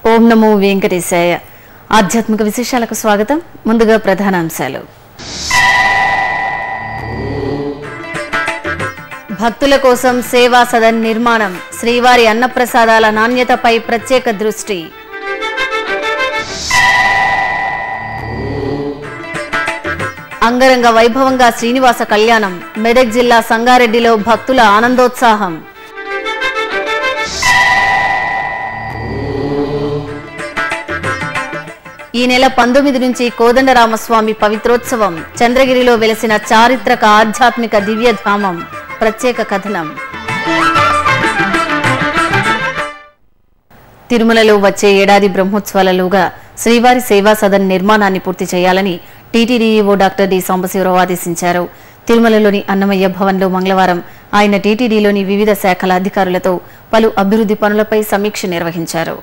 ఓం నమో వెంకటేశాయ ఆధ్యాత్మిక విశేషాలకు స్వాగతం ముందుగా ప్రధానాంశాలు భక్తుల కోసం సేవా సదన్ నిర్మాణం శ్రీవారి అన్నప్రసాదాల నాణ్యతపై ప్రత్యేక దృష్టి అంగరంగ వైభవంగా శ్రీనివాస కళ్యాణం మెదక్ జిల్లా సంగారెడ్డిలో భక్తుల ఆనందోత్సాహం ఈ నెల పంతొమ్మిది నుంచి కోదండరామస్వామి పవిత్రోత్సవం చంద్రగిరిలో వెలసిన చారిత్రక ఆధ్యాత్మిక దివ్యధామం ప్రత్యేక కథనం తిరుమలలో వచ్చే ఏడాది బ్రహ్మోత్సవాలలోగా శ్రీవారి సేవా సదన్ నిర్మాణాన్ని పూర్తి చేయాలని టీటీడీఈఓ డాక్టర్ డి సాంబశివరావు ఆదేశించారు తిరుమలలోని అన్నమయ్య భవన్లో మంగళవారం ఆయన టీటీడీలోని వివిధ శాఖల అధికారులతో పలు అభివృద్ధి పనులపై సమీక్ష నిర్వహించారు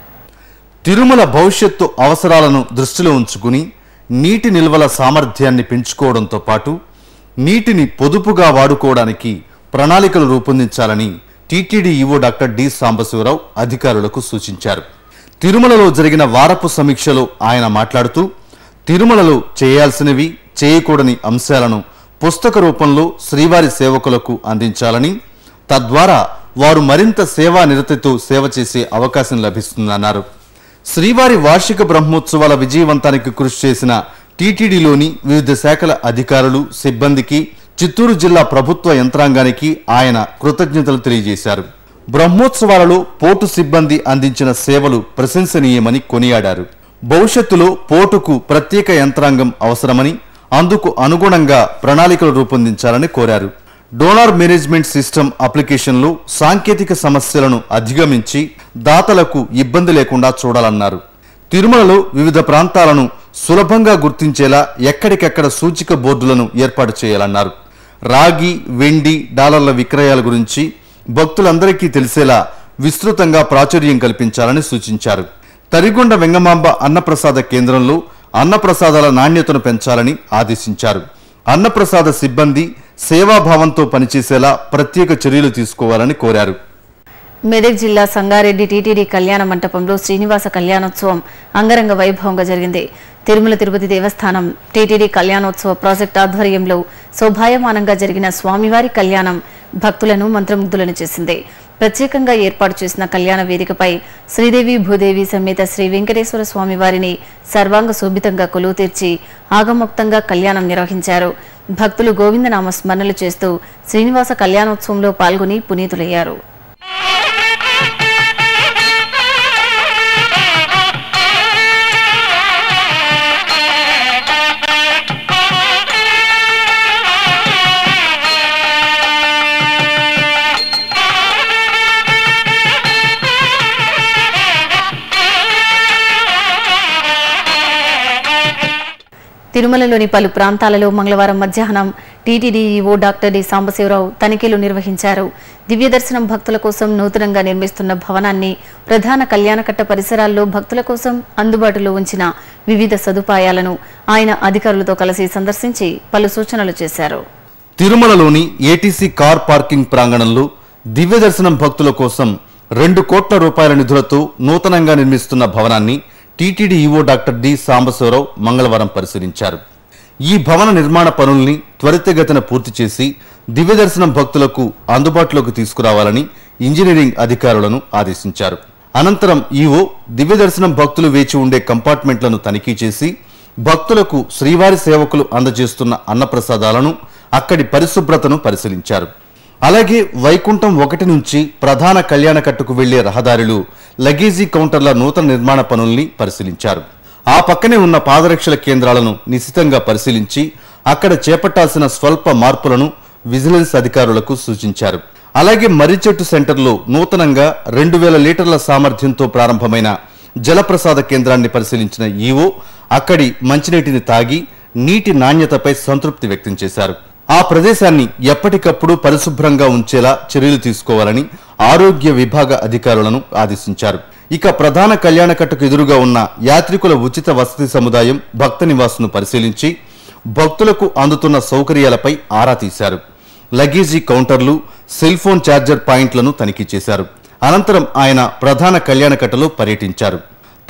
తిరుమల భవిష్యత్తు అవసరాలను దృష్టిలో ఉంచుకుని నీటి నిల్వల సామర్థ్యాన్ని పెంచుకోవడంతో పాటు నీటిని పొదుపుగా వాడుకోవడానికి ప్రణాళికలు రూపొందించాలని TTD EO doctor D Sambasivarao అధికారులకు సూచించారు తిరుమలలో జరిగిన వారపు సమీక్షలో ఆయన మాట్లాడుతూ తిరుమలలో చేయాల్సినవి చేయకూడని అంశాలను పుస్తక రూపంలో శ్రీవారి సేవకులకు అందించాలని తద్వారా వారు మరింత సేవా నిరతితో సేవ చేసే అవకాశం లభిస్తుందన్నారు శ్రీవారి వార్షిక బ్రహ్మోత్సవాల విజయవంతానికి కృషి చేసిన టీటీడీలోని వివిధ శాఖల అధికారులు సిబ్బందికి చిత్తూరు జిల్లా ప్రభుత్వ యంత్రాంగానికి ఆయన కృతజ్ఞతలు తెలియజేశారు బ్రహ్మోత్సవాలలో పోర్టు సిబ్బంది అందించిన సేవలు ప్రశంసనీయమని కొనియాడారు భవిష్యత్తులో పోర్టుకు ప్రత్యేక యంత్రాంగం అవసరమని అందుకు అనుగుణంగా ప్రణాళికలు రూపొందించాలని కోరారు డోనార్ మేనేజ్మెంట్ సిస్టమ్ అప్లికేషన్లో సాంకేతిక సమస్యలను అధిగమించి దాతలకు ఇబ్బంది లేకుండా చూడాలన్నారు తిరుమలలో వివిధ ప్రాంతాలను సులభంగా గుర్తించేలా ఎక్కడికెక్కడ సూచిక బోర్డులను ఏర్పాటు చేయాలన్నారు రాగి వెండి డాలర్ల విక్రయాల గురించి భక్తులందరికీ తెలిసేలా విస్తృతంగా ప్రాచుర్యం కల్పించాలని సూచించారు తరిగొండ వెంగమాంబ అన్నప్రసాద కేంద్రంలో అన్నప్రసాదాల నాణ్యతను పెంచాలని ఆదేశించారు అన్నప్రసాద సిబ్బంది సేవాభావంతో పనిచేసేలా ప్రత్యేక చర్యలు తీసుకోవాలని కోరారు మెదక్ జిల్లా సంగారెడ్డి టీటీడీ కళ్యాణ మంటపంలో శ్రీనివాస కళ్యాణోత్సవం అంగరంగ వైభవంగా జరిగింది తిరుమల తిరుపతి దేవస్థానం టీటీడీ కళ్యాణోత్సవ ప్రాజెక్ట్ ఆధ్వర్యంలో శోభాయమానంగా జరిగిన స్వామివారి కళ్యాణం భక్తులను మంత్రముగ్ధులను చేసింది ప్రత్యేకంగా ఏర్పాటు చేసిన కళ్యాణ వేదికపై శ్రీదేవి భూదేవి సమేత శ్రీ వెంకటేశ్వర స్వామి వారిని సర్వాంగ శోభితంగా కొలువు తీర్చి ఆగమోక్తంగా కళ్యాణం నిర్వహించారు భక్తులు గోవిందనామ స్మరణలు చేస్తూ శ్రీనివాస కళ్యాణోత్సవంలో పాల్గొని పునీతులయ్యారు తిరుమలలోని పలు ప్రాంతాలలో మంగళవారం మధ్యాహ్నం టీటీడీఈఓ డాక్టర్ డి సాంబశివరావు తనిఖీలు నిర్వహించారు దివ్య దర్శనం భక్తుల కోసం నూతనంగా నిర్మిస్తున్న భవనాన్ని ప్రధాన కళ్యాణకట్ట పరిసరాల్లో భక్తుల కోసం అందుబాటులో ఉంచిన వివిధ సదుపాయాలను ఆయన అధికారులతో కలిసి సందర్శించి పలు సూచనలు చేశారు తిరుమలలోని ఏటీసీ కార్ పార్కింగ్ ప్రాంగణంలో దివ్య దర్శనం భక్తుల కోసం రెండు కోట్ల రూపాయల నిధులతో నూతనంగా నిర్మిస్తున్న భవనాన్ని TTD EO doctor D Sambasivarao మంగళవారం పరిశీలించారు ఈ భవన నిర్మాణ పనుల్ని త్వరితగతిన పూర్తి చేసి దివ్య దర్శనం భక్తులకు అందుబాటులోకి తీసుకురావాలని ఇంజనీరింగ్ అధికారులను ఆదేశించారు అనంతరం ఈవో దివ్య దర్శనం భక్తులు వేచి ఉండే కంపార్ట్మెంట్లను తనిఖీ చేసి భక్తులకు శ్రీవారి సేవకులు అందజేస్తున్న అన్నప్రసాదాలను అక్కడి పరిశుభ్రతను పరిశీలించారు అలాగే వైకుంఠం ఒకటి నుంచి ప్రధాన కళ్యాణకట్టుకు వెళ్లే రహదారిలో లగేజీ కౌంటర్ల నూతన నిర్మాణ పనుల్ని పరిశీలించారు ఆ పక్కనే ఉన్న పాదరక్షల కేంద్రాలను నిశితంగా పరిశీలించి అక్కడ చేపట్టాల్సిన స్వల్ప మార్పులను విజిలెన్స్ అధికారులకు సూచించారు అలాగే మర్రిచెట్టు సెంటర్లో నూతనంగా రెండు వేల లీటర్ల సామర్థ్యంతో ప్రారంభమైన జలప్రసాద కేంద్రాన్ని పరిశీలించిన ఈవో అక్కడి మంచినీటిని తాగి నీటి నాణ్యతపై సంతృప్తి వ్యక్తం చేశారు ఆ ప్రదేశాన్ని ఎప్పటికప్పుడు పరిశుభ్రంగా ఉంచేలా చర్యలు తీసుకోవాలని ఆరోగ్య విభాగ అధికారులను ఆదేశించారు ఇక ప్రధాన కళ్యాణకట్టుకు ఎదురుగా ఉన్న యాత్రికుల ఉచిత వసతి సముదాయం భక్త నివాసును పరిశీలించి భక్తులకు అందుతున్న సౌకర్యాలపై ఆరా తీశారు లగేజీ కౌంటర్లు సెల్ ఫోన్ ఛార్జర్ పాయింట్లను తనిఖీ చేశారు అనంతరం ఆయన ప్రధాన కళ్యాణకట్టలో పర్యటించారు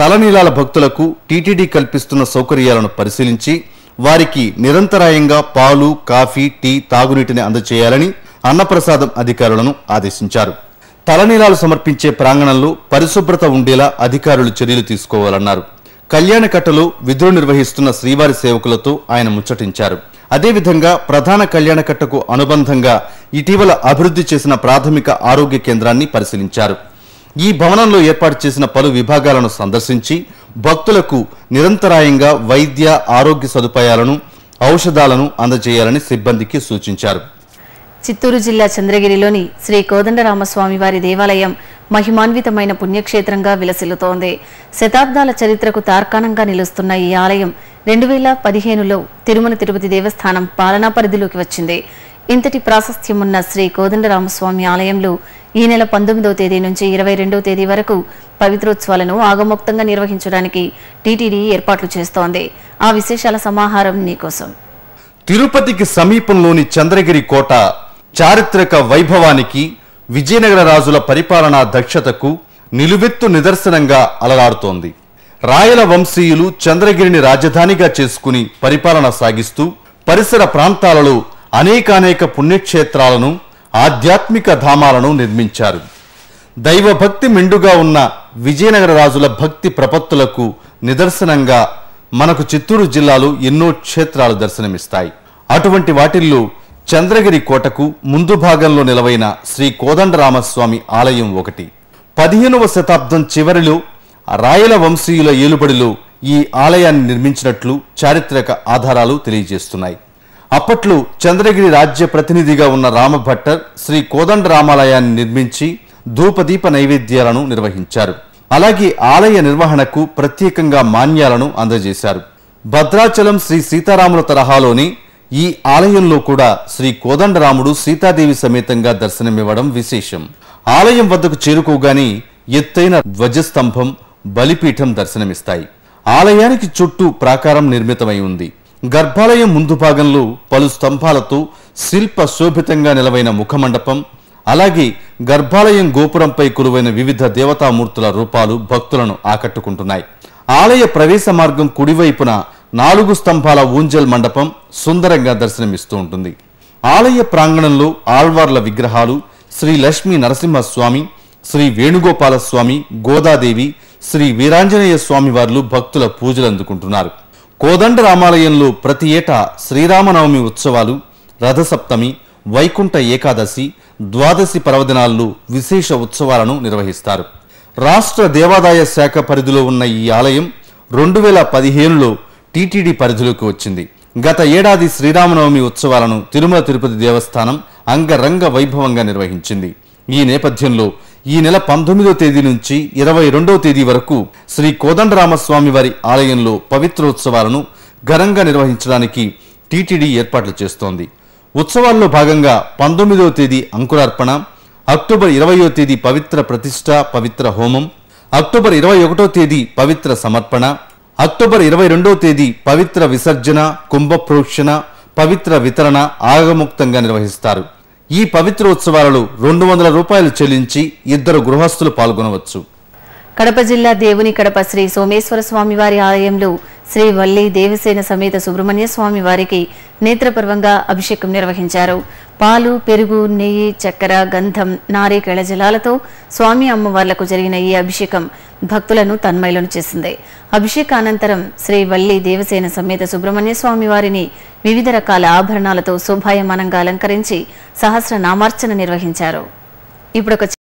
తలనీలాల భక్తులకు టీటీడీ కల్పిస్తున్న సౌకర్యాలను పరిశీలించి వారికి నిరంతరాయంగా పాలు కాఫీ టీ తాగునీటిని అందజేయాలని అన్నప్రసాదం అధికారులను ఆదేశించారు తలనీలాలు సమర్పించే ప్రాంగణంలో పరిశుభ్రత ఉండేలా అధికారులు చర్యలు తీసుకోవాలన్నారు కళ్యాణకట్టలో విధులు నిర్వహిస్తున్న శ్రీవారి సేవకులతో ఆయన ముచ్చటించారు అదేవిధంగా ప్రధాన కళ్యాణకట్టకు అనుబంధంగా ఇటీవల అభివృద్ధి చేసిన ప్రాథమిక ఆరోగ్య కేంద్రాన్ని పరిశీలించారు ఈ భవనంలో ఏర్పాటు చేసిన పలు విభాగాలను సందర్శించి భక్తులకు నిరంతరాయంగా వైద్య ఆరోగ్య సదుపాయాలను ఔషధాలను అందజేయాలని సిబ్బందికి సూచించారు చిత్తూరు జిల్లా చంద్రగిరిలోని శ్రీ కోదండరామస్వామి వారి దేవాలయం మహిమాన్వితమైన పుణ్యక్షేత్రంగా విలసిల్లుతోంది శతాబ్దాల చరిత్రకు తార్కాణంగా నిలుస్తున్న ఈ ఆలయం రెండు వేల పదిహేనులో తిరుమల తిరుపతి దేవస్థానం పాలనా పరిధిలోకి వచ్చింది ఇంతటి ప్రాశస్త్యమున్న శ్రీ కోదండరామస్వామి ఆలయంలో ఈ నెల పంతొమ్మిదవ తేదీ నుంచి ఇరవై రెండవ తేదీ వరకు పవిత్రోత్సవాలను ఆగమోక్తంగా నిర్వహించడానికి టీటీడీ ఏర్పాట్లు చేస్తోంది ఆ విశేషాల సమాహారం నీకోసం తిరుపతికి సమీపంలోని చంద్రగిరి కోట చారిత్రక వైభవానికి విజయనగర రాజుల పరిపాలనా దక్షతకు నిలువెత్తు నిదర్శనంగా అలరాడుతోంది రాయల వంశీయులు చంద్రగిరిని రాజధానిగా చేసుకుని పరిపాలన సాగిస్తూ పరిసర ప్రాంతాలలో అనేకానేక పుణ్యక్షేత్రాలను ఆధ్యాత్మిక ధామాలను నిర్మించారు దైవభక్తి మెండుగా ఉన్న విజయనగర రాజుల భక్తి ప్రపత్తులకు నిదర్శనంగా మనకు చిత్తూరు జిల్లాలో ఎన్నో క్షేత్రాలు దర్శనమిస్తాయి అటువంటి వాటిల్లో చంద్రగిరి కోటకు ముందు భాగంలో నిలవైన శ్రీ కోదండరామస్వామి ఆలయం ఒకటి పదిహేనవ శతాబ్దం చివరిలో రాయల వంశీయుల ఏలుబడిలో ఈ ఆలయాన్ని నిర్మించినట్లు చారిత్రక ఆధారాలు తెలియజేస్తున్నాయి అప్పట్లో చంద్రగిరి రాజ్య ప్రతినిధిగా ఉన్న రామభట్టర్ శ్రీ కోదండ రామాలయాన్ని నిర్మించి ధూపదీప నైవేద్యాలను నిర్వహించారు అలాగే ఆలయ నిర్వహణకు ప్రత్యేకంగా మాన్యాలను అందజేశారు భద్రాచలం శ్రీ సీతారాముల తరహాలోని ఈ ఆలయంలో కూడా శ్రీ కోదండరాముడు సీతాదేవి సమేతంగా దర్శనమివ్వడం విశేషం ఆలయం వద్దకు చేరుకోగానే ఎత్తైన ధ్వజస్తంభం బలిపీఠం దర్శనమిస్తాయి ఆలయానికి చుట్టూ ప్రాకారం నిర్మితమై ఉంది గర్భాలయం ముందు భాగంలో పలు స్తంభాలతో శిల్ప శోభితంగా నిలవైన ముఖమండపం అలాగే గర్భాలయం గోపురంపై కొలువైన వివిధ దేవతామూర్తుల రూపాలు భక్తులను ఆకట్టుకుంటున్నాయి ఆలయ ప్రవేశ మార్గం కుడివైపున నాలుగు స్తంభాల ఊంజల్ మండపం సుందరంగా దర్శనమిస్తూ ఉంటుంది ఆలయ ప్రాంగణంలో ఆళ్వార్ల విగ్రహాలు శ్రీ లక్ష్మీ నరసింహస్వామి శ్రీ వేణుగోపాల స్వామి గోదాదేవి శ్రీ వీరాంజనేయ స్వామి వార్లు భక్తుల పూజలు అందుకుంటున్నారు కోదండ రామాలయంలో ప్రతి ఏటా శ్రీరామనవమి ఉత్సవాలు రథసప్తమి వైకుంఠ ఏకాదశి ద్వాదశి పర్వదినాల్లో విశేష ఉత్సవాలను నిర్వహిస్తారు రాష్ట్ర దేవాదాయ శాఖ పరిధిలో ఉన్న ఈ ఆలయం రెండు వేల పదిహేనులో టీటీడీ పరిధిలోకి వచ్చింది గత ఏడాది శ్రీరామనవమి ఉత్సవాలను తిరుమల తిరుపతి దేవస్థానం అంగరంగ వైభవంగా నిర్వహించింది ఈ నేపథ్యంలో ఈ నెల పంతొమ్మిదో తేదీ నుంచి ఇరవై రెండవ తేదీ వరకు శ్రీ కోదండరామస్వామి వారి ఆలయంలో పవిత్రోత్సవాలను ఘనంగా నిర్వహించడానికి టీటీడీ ఏర్పాట్లు చేస్తోంది ఉత్సవాల్లో భాగంగా పంతొమ్మిదవ తేదీ అంకురార్పణ అక్టోబర్ ఇరవయో తేదీ పవిత్ర ప్రతిష్ట పవిత్ర హోమం అక్టోబర్ ఇరవై ఒకటో తేదీ పవిత్ర సమర్పణ అక్టోబర్ ఇరవై రెండో తేదీ పవిత్ర విసర్జన కుంభ ప్రోక్షణ పవిత్ర వితరణ ఆగముక్తంగా నిర్వహిస్తారు ఈ పవిత్రోత్సవాలలో రెండు వందల రూపాయలు చెల్లించి ఇద్దరు గృహస్థులు పాల్గొనవచ్చు కడప జిల్లా దేవుని కడప శ్రీ సోమేశ్వర స్వామి వారి ఆలయంలో శ్రీ వల్లి దేవసేన సమేత సుబ్రహ్మణ్య స్వామి వారికి నేత్రపర్వంగా అభిషేకం నిర్వహించారు పాలు పెరుగు నెయ్యి చక్కెర గంధం నారీకేళ జలాలతో స్వామి అమ్మవార్లకు జరిగిన ఈ అభిషేకం భక్తులను తన్మయులను చేసింది అభిషేకానంతరం శ్రీ వల్లి దేవసేన సమేత సుబ్రహ్మణ్య స్వామి వారిని వివిధ రకాల ఆభరణాలతో శోభాయమానంగా అలంకరించి సహస్ర నామార్చన నిర్వహించారు ఇప్పుడు ఒక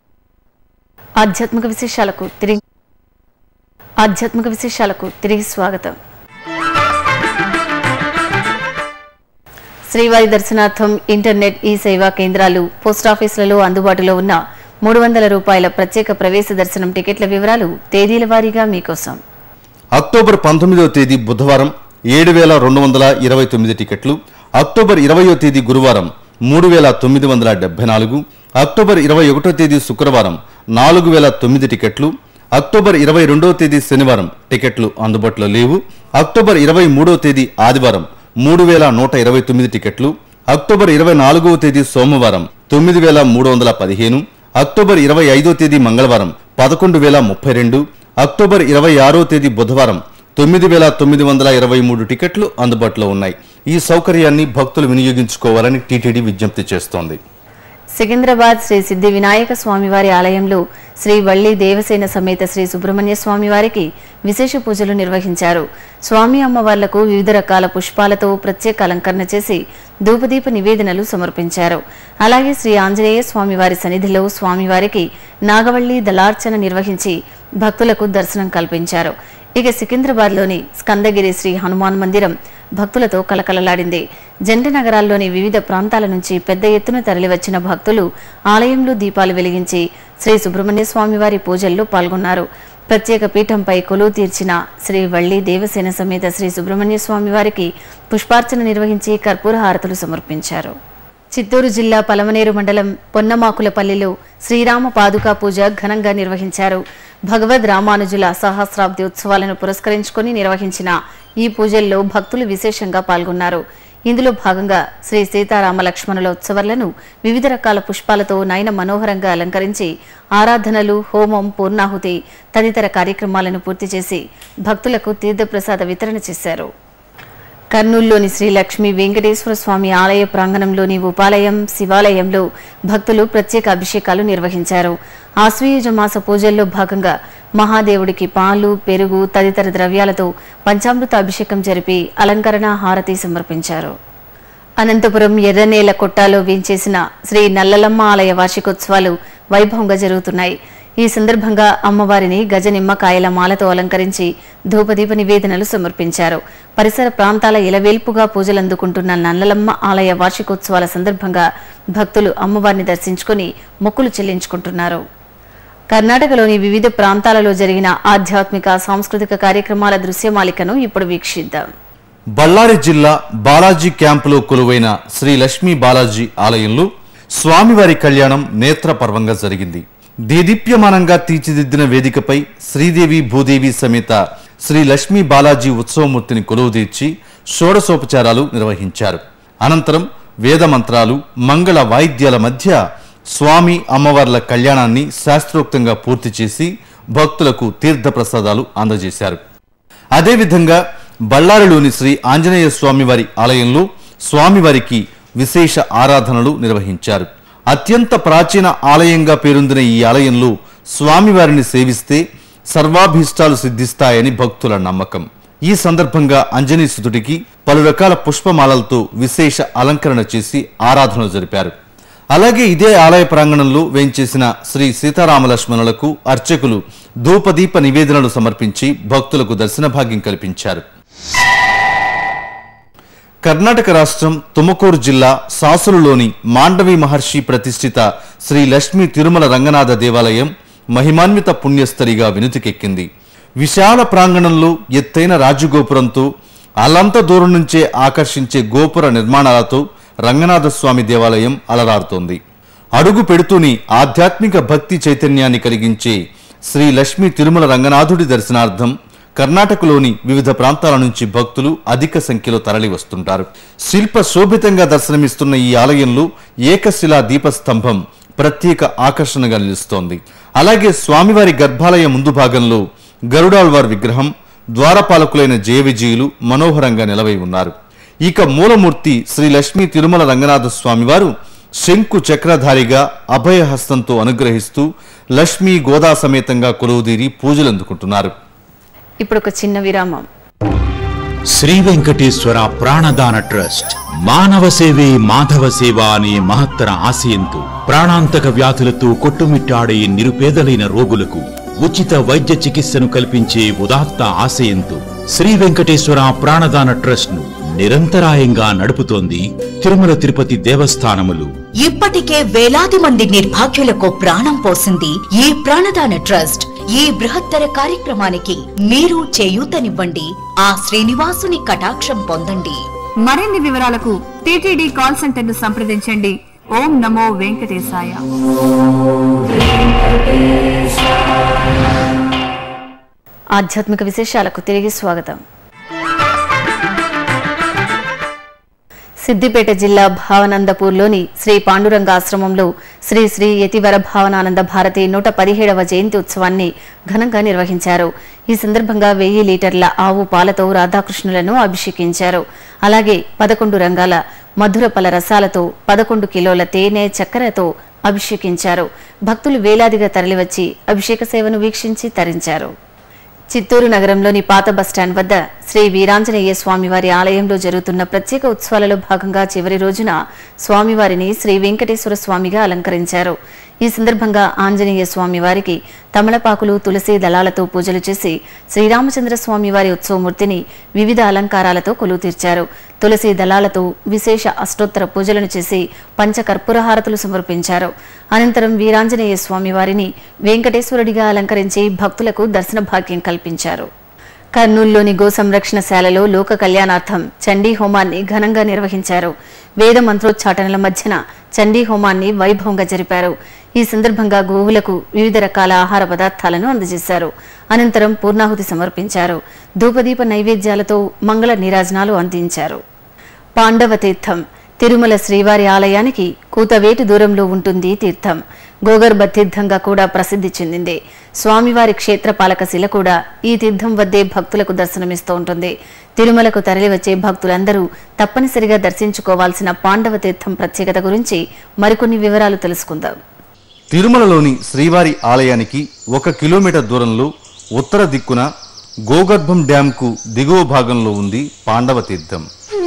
ఆధ్యాత్మిక విశేషాలకు తిరిగి ఆధ్యాత్మిక విశేషాలకు తిరిగి స్వాగతం శ్రీవారి దర్శనార్థం ఇంటర్నెట్ ఈ సేవా కేంద్రాలు పోస్టాఫీసులలో అందుబాటులో ఉన్న మూడు వందల రూపాయల ప్రత్యేక ప్రవేశ దర్శనం టికెట్ల వివరాలు తేదీల వారీగా మీకోసం అక్టోబర్ పంతొమ్మిదవ తేదీ బుధవారం ఏడు వేల రెండు వందల ఇరవై తొమ్మిది టికెట్లు అక్టోబర్ ఇరవయో తేదీ గురువారం మూడు వేల తొమ్మిది వందల డెబ్బై నాలుగు అక్టోబర్ ఇరవై ఒకటో తేదీ శుక్రవారం నాలుగు వేల తొమ్మిది టికెట్లు అక్టోబర్ ఇరవై రెండవ తేదీ శనివారం టికెట్లు అందుబాటులో లేవు అక్టోబర్ ఇరవై మూడవ తేదీ ఆదివారం మూడు వేల నూట ఇరవై తొమ్మిది టికెట్లు అక్టోబర్ ఇరవై నాలుగవ తేదీ సోమవారం తొమ్మిది వేల మూడు వందల పదిహేను అక్టోబర్ ఇరవై ఐదో తేదీ మంగళవారం పదకొండు వేల ముప్పై రెండు అక్టోబర్ ఇరవై ఆరో తేదీ బుధవారం తొమ్మిది వేల తొమ్మిది వందల ఇరవై మూడు టికెట్లు అందుబాటులో ఉన్నాయి ఈ సౌకర్యాన్ని భక్తులు వినియోగించుకోవాలని టీటీడీ విజ్ఞప్తి చేస్తోంది సికింద్రాబాద్ శ్రీ సిద్ధి వినాయక స్వామివారి ఆలయంలో శ్రీ వల్లి దేవసేన సమేత శ్రీ సుబ్రహ్మణ్య స్వామివారికి విశేష పూజలు నిర్వహించారు స్వామి అమ్మవార్లకు వివిధ రకాల పుష్పాలతో ప్రత్యేక అలంకరణ చేసి ధూపదీప నివేదనలు సమర్పించారు అలాగే శ్రీ ఆంజనేయ స్వామివారి సన్నిధిలో స్వామివారికి నాగవల్లి దళార్చన నిర్వహించి భక్తులకు దర్శనం కల్పించారు ఇక సికింద్రాబాద్లోని స్కందగిరి శ్రీ హనుమాన్ మందిరం భక్తులతో కలకలలాడింది జంట నగరాల్లోని వివిధ ప్రాంతాల నుంచి పెద్ద ఎత్తున తరలివచ్చిన భక్తులు ఆలయంలో దీపాలు వెలిగించి శ్రీ సుబ్రహ్మణ్య స్వామివారి పూజల్లో పాల్గొన్నారు ప్రత్యేక పీఠంపై కొలువు తీర్చిన శ్రీ వల్లి దేవసేన సమేత శ్రీ సుబ్రహ్మణ్య స్వామివారికి పుష్పార్చన నిర్వహించి కర్పూర హారతులు సమర్పించారు చిత్తూరు జిల్లా పలమనేరు మండలం పొన్నమాకులపల్లిలో శ్రీరామ పాదుకా పూజ ఘనంగా నిర్వహించారు భగవద్ రామానుజుల సహస్రాబ్ది ఉత్సవాలను పురస్కరించుకొని నిర్వహించిన ఈ పూజల్లో భక్తులు విశేషంగా పాల్గొన్నారు ఇందులో భాగంగా శ్రీ సీతారామ లక్ష్మణుల ఉత్సవాలను వివిధ రకాల పుష్పాలతో నయన మనోహరంగా అలంకరించి ఆరాధనలు హోమం పూర్ణాహుతి తదితర కార్యక్రమాలను పూర్తి చేసి భక్తులకు తీర్థప్రసాద వితరణ చేశారు కర్నూలులోని శ్రీ లక్ష్మీ వెంకటేశ్వర స్వామి ఆలయ ప్రాంగణంలోని ఉపాలయం శివాలయంలో భక్తులు ప్రత్యేక అభిషేకాలు నిర్వహించారు ఆశ్వయుజ మాస పూజల్లో భాగంగా మహాదేవుడికి పాలు పెరుగు తదితర ద్రవ్యాలతో పంచామృత అభిషేకం జరిపి అలంకరణ హారతి సమర్పించారు అనంతపురం ఎర్రనేల కొట్టాలో వేంచేసిన శ్రీ నల్లలమ్మ ఆలయ వార్షికోత్సవాలు వైభవంగా జరుగుతున్నాయి ఈ సందర్భంగా అమ్మవారిని గజ నిమ్మకాయల మాలతో అలంకరించి ధూపదీప నివేదనలు సమర్పించారు పరిసర ప్రాంతాల ఇలవేల్పుగా పూజలందుకుంటున్న నల్లలమ్మ ఆలయ వార్షికోత్సవాల సందర్భంగా భక్తులు అమ్మవారిని దర్శించుకుని మొక్కులు చెల్లించుకుంటున్నారు కర్ణాటకలోని వివిధ ప్రాంతాలలో జరిగిన ఆధ్యాత్మిక సాంస్కృతిక కార్యక్రమాల దృశ్యమాలికను ఇప్పుడు వీక్షిద్దాం బళ్ళారి జిల్లా బాలాజీ క్యాంపులో కొలువైన శ్రీ లక్ష్మీ బాలాజీ ఆలయంలో స్వామివారి కళ్యాణం నేత్రపర్వంగా జరిగింది దేదీప్యమానంగా తీర్చిదిద్దిన వేదికపై శ్రీదేవి భూదేవి సమేత శ్రీ లక్ష్మీ బాలాజీ ఉత్సవమూర్తిని కొలువుదీర్చి షోడశోపచారాలు నిర్వహించారు అనంతరం వేద మంత్రాలు మంగళ వాయిద్యాల మధ్య స్వామి అమ్మవార్ల కళ్యాణాన్ని శాస్త్రోక్తంగా పూర్తి చేసి భక్తులకు తీర్థప్రసాదాలు అందజేశారు అదేవిధంగా బళ్ళారిలోని శ్రీ ఆంజనేయ స్వామివారి ఆలయంలో స్వామివారికి విశేష ఆరాధనలు నిర్వహించారు అత్యంత ప్రాచీన ఆలయంగా పేరొందిన ఈ ఆలయంలో స్వామివారిని సేవిస్తే సర్వాభీష్టాలు సిద్ధిస్తాయని భక్తుల నమ్మకం ఈ సందర్భంగా అంజనీసుతుడికి పలు రకాల పుష్పమాలలతో విశేష అలంకరణ చేసి ఆరాధనలు జరిపారు అలాగే ఇదే ఆలయ ప్రాంగణంలో వేంచేసిన శ్రీ సీతారామ లక్ష్మణులకు అర్చకులు ధూపదీప నివేదనలు సమర్పించి భక్తులకు దర్శన భాగ్యం కల్పించారు కర్ణాటక రాష్ట్రం తుమకూరు జిల్లా సాసులులోని మాండవి మహర్షి ప్రతిష్ఠిత శ్రీ లక్ష్మీ తిరుమల రంగనాథ దేవాలయం మహిమాన్విత పుణ్యస్థలిగా వినుతికెక్కింది విశాల ప్రాంగణంలో ఎత్తైన రాజగోపురంతో అల్లంత దూరం నుంచే ఆకర్షించే గోపుర నిర్మాణాలతో రంగనాథ స్వామి దేవాలయం అలరారుతోంది అడుగు పెడుతూని ఆధ్యాత్మిక భక్తి చైతన్యాన్ని కలిగించే శ్రీ లక్ష్మీ తిరుమల రంగనాథుడి దర్శనార్థం కర్ణాటకలోని వివిధ ప్రాంతాల నుంచి భక్తులు అధిక సంఖ్యలో తరలి వస్తుంటారు శిల్ప శోభితంగా దర్శనమిస్తున్న ఈ ఆలయంలో ఏకశిలా దీపస్తంభం ప్రత్యేక ఆకర్షణగా నిలుస్తోంది అలాగే స్వామివారి గర్భాలయ ముందు భాగంలో గరుడాళ్వార్ విగ్రహం ద్వారపాలకులైన జయ విజయులు మనోహరంగా నిలవై ఉన్నారు ఇక మూలమూర్తి శ్రీ లక్ష్మీ తిరుమల రంగనాథ స్వామివారు శంకు చక్రధారిగా అభయహస్తంతో అనుగ్రహిస్తూ లక్ష్మీ గోదా సమేతంగా కొలువుదీరి పూజలందుకుంటున్నారు ఇప్పుడు ఒక చిన్న విరామం శ్రీ వెంకటేశ్వర ప్రాణదాన ట్రస్ట్ మానవ సేవే మాధవ సేవ అనే మహత్తర ఆశయంతో ప్రాణాంతక వ్యాధులతో కొట్టుమిట్టాడే నిరుపేదలైన రోగులకు ఉచిత వైద్య చికిత్సను కల్పించే ఉదాత్త ఆశయంతో శ్రీ వెంకటేశ్వర ప్రాణదాన ట్రస్ట్ ను నిరంతరాయంగా నడుపుతోంది తిరుమల తిరుపతి దేవస్థానములు ఇప్పటికే వేలాది మంది నిర్భాగ్యులకు ప్రాణం పోసింది ఈ ప్రాణదాన ట్రస్ట్ ఈ బృహత్తర కార్యక్రమానికి మీరు చేయూతనివ్వండి ఆ శ్రీనివాసుని కటాక్షం పొందండి మరిన్ని వివరాలకు టీటీడీ కాల్ సెంటర్ ను సంప్రదించండి ఓం నమో వెంకటేశాయ ఆధ్యాత్మిక విశేషాలకు తిరిగి స్వాగతం సిద్దిపేట జిల్లా భావనందపూర్లోని శ్రీ పాండురంగ ఆశ్రమంలో శ్రీ శ్రీ యతివర భావనానంద భారతి నూట పదిహేడవ జయంతి ఉత్సవాన్ని ఘనంగా నిర్వహించారు ఈ సందర్భంగా వెయ్యి లీటర్ల ఆవు పాలతో రాధాకృష్ణులను అభిషేకించారు అలాగే పదకొండు రంగాల మధుర పల రసాలతో పదకొండు కిలోల తేనె చక్కెరతో అభిషేకించారు భక్తులు వేలాదిగా తరలివచ్చి అభిషేక సేవను వీక్షించి తరించారు చిత్తూరు నగరంలోని పాత బస్టాండ్ వద్ద శ్రీ వీరాంజనేయ స్వామివారి ఆలయంలో జరుగుతున్న ప్రత్యేక ఉత్సవాలలో భాగంగా చివరి రోజున స్వామివారిని శ్రీ వెంకటేశ్వర స్వామిగా అలంకరించారు ఈ సందర్భంగా ఆంజనేయ స్వామివారికి తమలపాకులు తులసి దళాలతో పూజలు చేసి శ్రీరామచంద్ర స్వామివారి ఉత్సవమూర్తిని వివిధ అలంకారాలతో కొలువు తీర్చారు తులసి దళాలతో విశేష అష్టోత్తర పూజలను చేసి పంచకర్పూరహారతులు సమర్పించారు అనంతరం వీరాంజనేయ స్వామివారిని వెంకటేశ్వరుడిగా అలంకరించి భక్తులకు దర్శన భాగ్యం కల్పించారు కర్నూలులోని గో సంరక్షణశాలలో లోక కళ్యాణార్థం చండీ హోమాన్ని ఘనంగా నిర్వహించారు వేద మంత్రోచ్చాటనల మధ్యన చండీ హోమాన్ని వైభవంగా జరిపారు ఈ సందర్భంగా గోవులకు వివిధ రకాల ఆహార పదార్థాలను అందజేశారు అనంతరం పూర్ణాహుతి సమర్పించారు ధూపదీప నైవేద్యాలతో మంగళ నీరాజనాలు అందించారు పాండవ తీర్థం తిరుమల శ్రీవారి ఆలయానికి కూతవేటు దూరంలో ఉంటుంది తీర్థం గోగర్భ తీర్థంగా కూడా ప్రసిద్ధి చెందింది స్వామివారి క్షేత్రపాలక శిల కూడా ఈ తీర్థం వద్దే భక్తులకు దర్శనమిస్తూ ఉంటుంది తిరుమలకు తరలివచ్చే భక్తులందరూ తప్పనిసరిగా దర్శించుకోవాల్సిన పాండవ తీర్థం ప్రత్యేకత గురించి మరికొన్ని వివరాలు తెలుసుకుందాం తిరుమలలోని శ్రీవారి ఆలయానికి ఒక కిలోమీటర్ దూరంలో ఉత్తర దిక్కున గోగర్భం డ్యాంకు దిగువ భాగంలో ఉంది పాండవ తీర్థం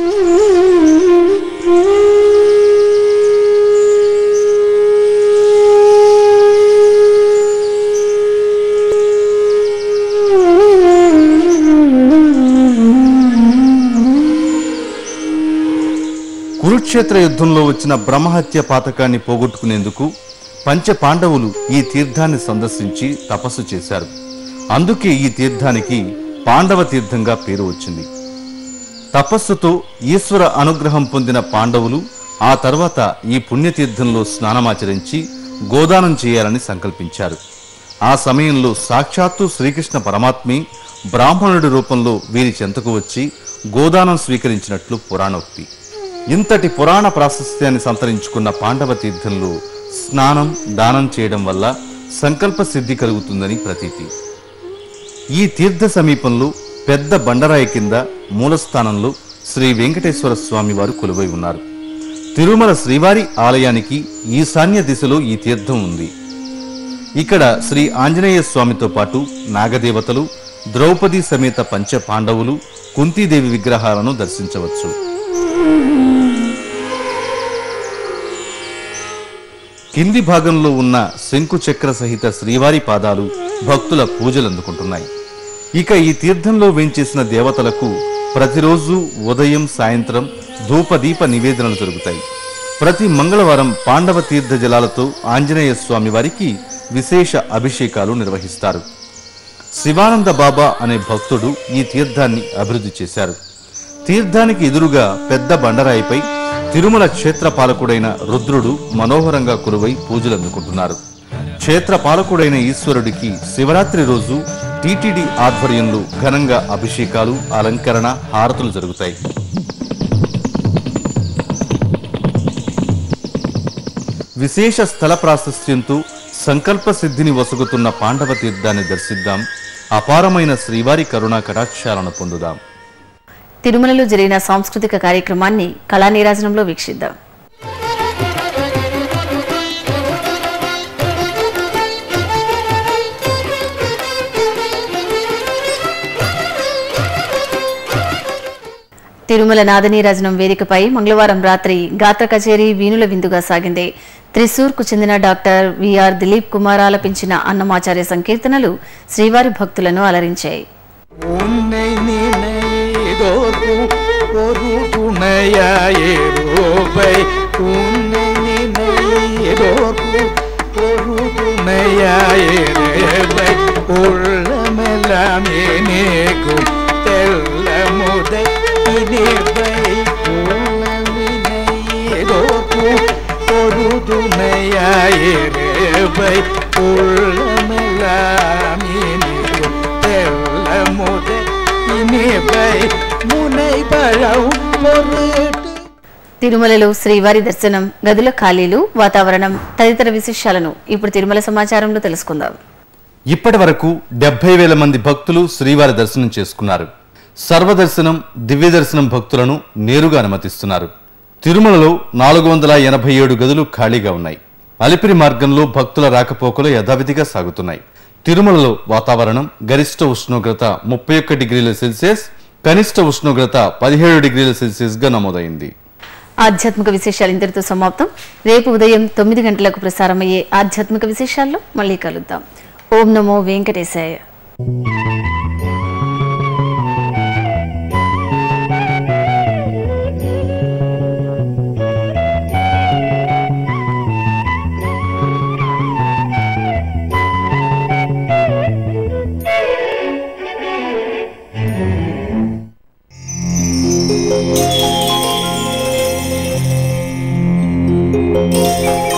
కురుక్షేత్ర యుద్ధంలో వచ్చిన బ్రహ్మహత్య పాతకాన్ని పోగొట్టుకునేందుకు పంచ పాండవులు ఈ తీర్థాన్ని సందర్శించి తపస్సు చేశారు అందుకే ఈ తీర్థానికి పాండవ తీర్థంగా పేరు వచ్చింది తపస్సుతో ఈశ్వర అనుగ్రహం పొందిన పాండవులు ఆ తర్వాత ఈ పుణ్యతీర్థంలో స్నానమాచరించి గోదానం చేయాలని సంకల్పించారు ఆ సమయంలో సాక్షాత్తు శ్రీకృష్ణ పరమాత్మే బ్రాహ్మణుడి రూపంలో వీరి చెంతకు వచ్చి గోదానం స్వీకరించినట్లు పురాణోక్తి ఇంతటి పురాణ ప్రాశస్త్యాన్ని సంతరించుకున్న పాండవ తీర్థంలో స్నానం దానం చేయడం వల్ల సంకల్ప సిద్ధి కలుగుతుందని ప్రతీతి ఈ తీర్థ సమీపంలో పెద్ద బండరాయి కింద మూలస్థానంలో శ్రీ వెంకటేశ్వర స్వామి వారు కొలువై ఉన్నారు తిరుమల శ్రీవారి ఆలయానికి ఈశాన్య దిశలో ఈ తీర్థం ఉంది ఇక్కడ శ్రీ ఆంజనేయ స్వామితో పాటు నాగదేవతలు ద్రౌపది సమేత పంచ పాండవులు కుంతీదేవి విగ్రహాలను దర్శించవచ్చు కింది భాగంలో ఉన్న శంకు చక్ర సహిత శ్రీవారి పాదాలు భక్తుల పూజలు అందుకుంటున్నాయి ఇక ఈ తీర్థంలో వేంచేసిన దేవతలకు ప్రతిరోజు ఉదయం సాయంత్రం ధూపదీప నివేదనలు జరుగుతాయి ప్రతి మంగళవారం పాండవ తీర్థ జలాలతో ఆంజనేయ స్వామి వారికి విశేష అభిషేకాలు నిర్వహిస్తారు శివానంద బాబా అనే భక్తుడు ఈ తీర్థాన్ని అభివృద్ధి చేశారు తీర్థానికి ఎదురుగా పెద్ద బండరాయిపై తిరుమల క్షేత్ర పాలకుడైన రుద్రుడు మనోహరంగా కొలువై పూజలు అందుకుంటున్నారు క్షేత్ర పాలకుడైన ఈశ్వరుడికి శివరాత్రి రోజు టీటీడీ ఆధ్వర్యంలో ఘనంగా అభిషేకాలు అలంకరణ హారతులు జరుగుతాయి విశేష స్థల ప్రాశస్త్యంతో సంకల్ప సిద్ధిని వసుగుతున్న పాండవ తీర్థాన్ని దర్శిద్దాం అపారమైన శ్రీవారి కరుణా కటాక్షాలను పొందుదాం తిరుమలలో జరిగిన సాంస్కృతిక కార్యక్రమాన్ని కళా నీరాజనంలో వీక్షిద్దాం తిరుమల నాదనీరాజనం వేదికపై మంగళవారం రాత్రి గాత్ర కచేరీ వీణుల విందుగా సాగింది త్రిశూర్కు చెందిన డాక్టర్ విఆర్ దిలీప్ కుమార్ ఆలపించిన అన్నమాచార్య సంకీర్తనలు శ్రీవారి భక్తులను అలరించాయి உன்னை நினைதோர்க்கும் ஒரு துணையாயிருப்பை உன்னை நினைதோர்க்கும் ஒரு துணையாயிருப்பை உள்ளமெல்லாம் இனிக்கும் தெல்ல முத இனிப்பை உள்ளமினைதோர்க்கும் ஒரு துணையாயிருப்பை உள்ளமெல்லாம் இனிக்கும் தெல்ல முத இனிப்பை முனை பழம் பொருட்டு తిరుమలలో శ్రీవారి దర్శనం గదుల ఖాళీలు వాతావరణం తదితర విశేషాలను ఇప్పుడు తిరుమల సమాచారంలో తెలుసుకుందాం ఇప్పటి వరకు డెబ్బై వేల మంది భక్తులు శ్రీవారి దర్శనం చేసుకున్నారు సర్వదర్శనం దివ్య దర్శనం భక్తులను నేరుగా అనుమతిస్తున్నారు తిరుమలలో నాలుగు వందల ఎనభై ఏడు గదులు ఖాళీగా ఉన్నాయి అలిపిరి మార్గంలో భక్తుల రాకపోకలు యథావిధిగా సాగుతున్నాయి తిరుమలలో వాతావరణం గరిష్ట ఉష్ణోగ్రత ముప్పై ఒక్క డిగ్రీల సెల్సియస్ కనిష్ట ఉష్ణోగ్రత పదిహేడు డిగ్రీల సెల్సియస్ గా నమోదైంది ఆధ్యాత్మిక విశేషాలు ఇంతటితో సమాప్తం రేపు ఉదయం తొమ్మిది గంటలకు ప్రసారమయ్యే ఆధ్యాత్మిక విశేషాల్లో మళ్ళీ కలుద్దాం ఓం నమో వెంకటేశాయ Thank